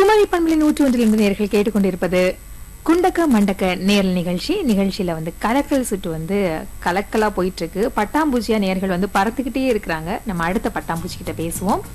குமரி பண்பலை நூற்றி ஒன்றிலிருந்து நேர்கள் கேட்டுக்கொண்டிருப்பது குண்டக்க மண்டக்க நேரல் நிகழ்ச்சி நிகழ்ச்சியில வந்து கலக்கல் சுட்டு வந்து கலக்கலா போயிட்டு இருக்கு பட்டாம்பூச்சியா நேர்கள் வந்து பறத்துக்கிட்டே இருக்கிறாங்க நம்ம அடுத்த பட்டாம்பூச்சி கிட்ட பேசுவோம்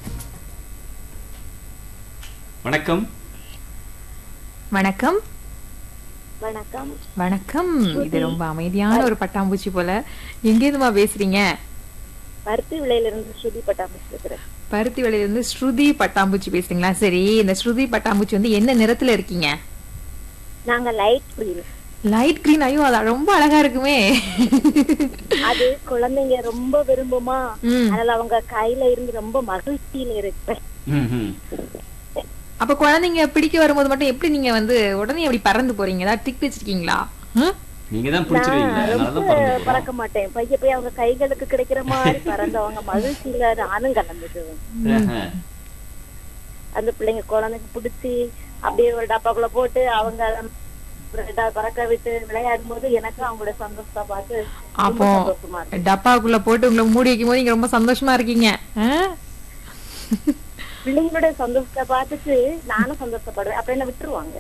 வணக்கம் வணக்கம் வணக்கம் வணக்கம் இது ரொம்ப அமைதியான ஒரு பட்டாம்பூச்சி போல எங்கேருந்துமா பேசுறீங்க பருத்தி விலையில இருந்து ஸ்ருதி பட்டாம்பூச்சி பேசுறேன் பருத்தி விலையில இருந்து ஸ்ருதி பட்டாம்பூச்சி பேசுறீங்களா சரி இந்த ஸ்ருதி பட்டாம்பூச்சி வந்து என்ன நிறத்துல இருக்கீங்க நாங்க லைட் green லைட் கிரீன் ஐயோ அது ரொம்ப அழகா இருக்குமே அது குழந்தைங்க ரொம்ப விரும்புமா ம். அதனால அவங்க கையில இருந்து ரொம்ப மகிழ்ச்சியில இருப்பேன் ம், ம். அப்ப குழந்தைங்க பிடிக்க வரும்போது மட்டும் எப்படி நீங்க வந்து உடனே எப்படி பறந்து போறீங்க ஏதாவது ட்ரிக் வச்சிருக்கீங்களா ம்? நீங்க தான் பிடிச்சிருவீங்களா நான் அதனால தான் ரொம்ப பறந்து போறோம். பறக்க மாட்டேன் பைய போய் அவங்க கைகளுக்கு கிடைக்கிற மாதிரி பறந்தவங்க மகிழ்ச்சியில நானும் கலந்துக்குவேன் ஆஹா. அந்த பிள்ளைங்க குழந்தைங்க பிடிச்சி அப்படியே ஒரு டப்பாக்குள்ள போட்டு அவங்க ரெண்டா பறக்க விட்டு விளையாடும் போது எனக்கு அவங்களோட சந்தோஷத்தை பார்த்து ரொம்ப அப்போ சந்தோஷமா இருக்கு டப்பாக்குள்ள போட்டு உங்களை மூடி வைக்கும் போது நீங்க ரொம்ப சந்தோஷமா இருக்கீங்க ஆ? பிள்ளைங்களோட சந்தோஷத்தை பார்த்துட்டு நானும் சந்தோஷப்படுவேன் அப்ப என்ன விட்டுருவாங்க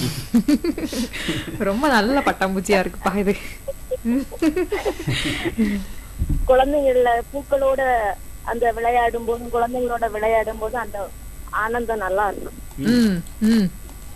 ரொம்ப நல்ல பட்டாம்பூச்சியா இருக்குப்பா இது குழந்தைங்கள பூக்களோட அந்த விளையாடும் போதும் குழந்தைங்களோட விளையாடும் போது அந்த ஆனந்தம் நல்லா இருக்கும் ம் ம்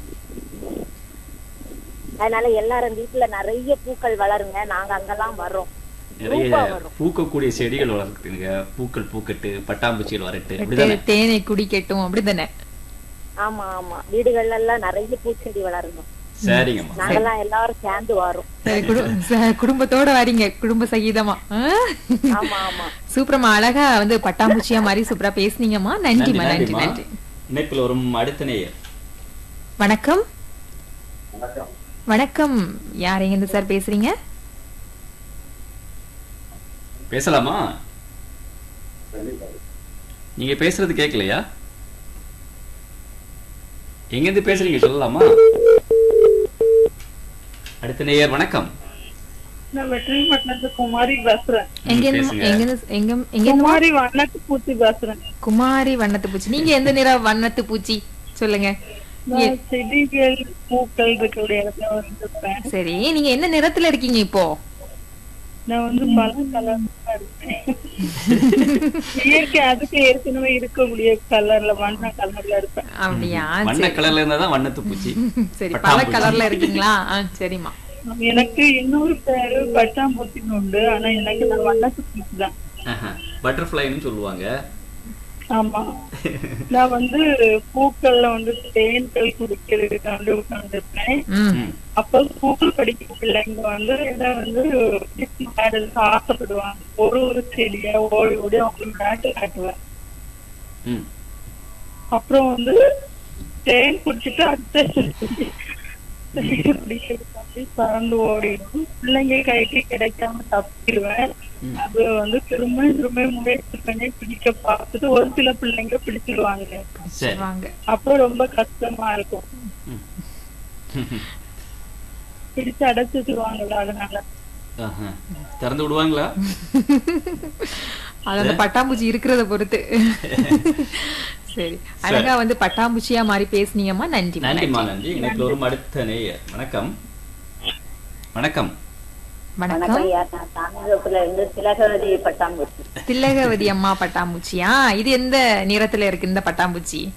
அதனால எல்லாரும் வீட்டுல நிறைய பூக்கள் வளருங்க நாங்க அங்கெல்லாம் வர்றோம் நிறைய ரூபா வரும். பூக்கக்கூடிய செடிகள் வளர்க்குதுங்க பூக்கள் பூக்கட்டு பட்டாம்பூச்சிகள் வரட்டு அப்படிதானே தே- தேனை குடிக்கட்டும் அப்படிதானே ஆமா ஆமா வீடுகள்ல எல்லாம் நிறைய பூச்செடி வளருங்க சரிங்கம்மா நாங்கெல்லாம் எல்லாரும் சேர்ந்து வரோம் சரி குடு- ச- குடும்பத்தோட வரீங்க குடும்ப சகிதமா ஆ? ஆமா ஆமா சூப்பரமா அழகா வந்து பட்டாம்பூச்சியா மாதிரி சூப்பரா பேசுனீங்கம்மா நன்றிமா நன்றி நன்றிம்மா. நன்றி இணைப்பில் வரும் அடுத்த நேயர் வணக்கம் வணக்கம் யார் எங்க இருந்து சார் பேசுறீங்க பேசலாமா நீங்க பேசுறது கேட்கலையா எங்க இருந்து பேசுறீங்க சொல்லலாமா அடுத்த நேயர் வணக்கம் நான் வெற்றிமட்டினத்து குமாரி பேசுறேன் எங்க இருந்து பேசுங்க. எங்க இருந்து எங்க எங்க இருந்து குமாரி வண்ணத்து பூச்சி பேசுறேன் குமாரி வண்ணத்து பூச்சி நீங்க எந்த நிற வண்ணத்து பூச்சி சொல்லுங்க நான் செடிகள் பூக்கள் இருக்கக்கூடிய இடத்துல வந்துருப்பேன் சரி நீங்க என்ன நிறத்துல இருக்கீங்க இப்போ நான் வந்து பல கலர்ல இருப்பேன் இயற்கை அதுக்கு ஏற்கனவே இருக்கக்கூடிய கலர்ல வண்ண கலர்ல இருப்பேன் அப்படியா வண்ண சரி. கலர்ல இருந்தா தான் வண்ணத்து பூச்சி சரி பல பட்டாம்பூச்சி. கலர்ல இருக்கீங்களா ஆ, சரிம்மா எனக்கு இன்னொரு பேரு பட்டாம்பூச்சின்னு உண்டு ஆனா எனக்கு நான் வண்ணத்து பூச்சி தான் பட்டர்ஃபிளைன்னு சொல்லுவாங்க ஆமா நான் வந்து பூக்கள்ல வந்து தேன்கள் குடிக்கிறதுக்காண்டு உட்காந்துருப்பேன் ம் ம். அப்ப ஸ்கூல் படிக்கிற பிள்ளைங்க வந்து என்ன வந்து விளையாடுறதுக்கு ஆசைப்படுவாங்க ஒரு ஒரு செடியா ஓடி ஓடி அவங்களுக்கு விளையாட்டு காட்டுவேன் ம். அப்புறம் வந்து தேன் குடிச்சிட்டு அடுத்த குடிக்கிறதுக்காண்டி பறந்து ஓடிடும் பிள்ளைங்க கைக்கு கிடைக்காம தப்பிடுவேன் அது வந்து திரும்ப திரும்ப முயற்சி பண்ணி பிடிக்க பார்த்துட்டு ஒரு சில பிள்ளைங்க பிடிச்சிருவாங்க சரி வாங்க அப்போ ரொம்ப கஷ்டமா இருக்கும் பிடிச்சு அடைச்சிட்டுருவாங்கல்ல அதனால ஆஹா. திறந்து விடுவாங்களா அது அந்த பட்டாம்பூச்சி இருக்கிறத பொறுத்து சரி அழகா வந்து பட்டாம்பூச்சியா மாதிரி பேசுனீங்கம்மா நன்றி நன்றிம்மா நன்றி இணைப்பில் வரும் அடுத்த நேயர் வணக்கம் வணக்கம் வணக்கம் ஐயா நான் சாமிபுரத்துல இருந்து திலகவதி பட்டாம்பூச்சி திலகவதி அம்மா பட்டாம்பூச்சியா இது எந்த நிறத்துல இருக்கு இந்த பட்டாம்பூச்சி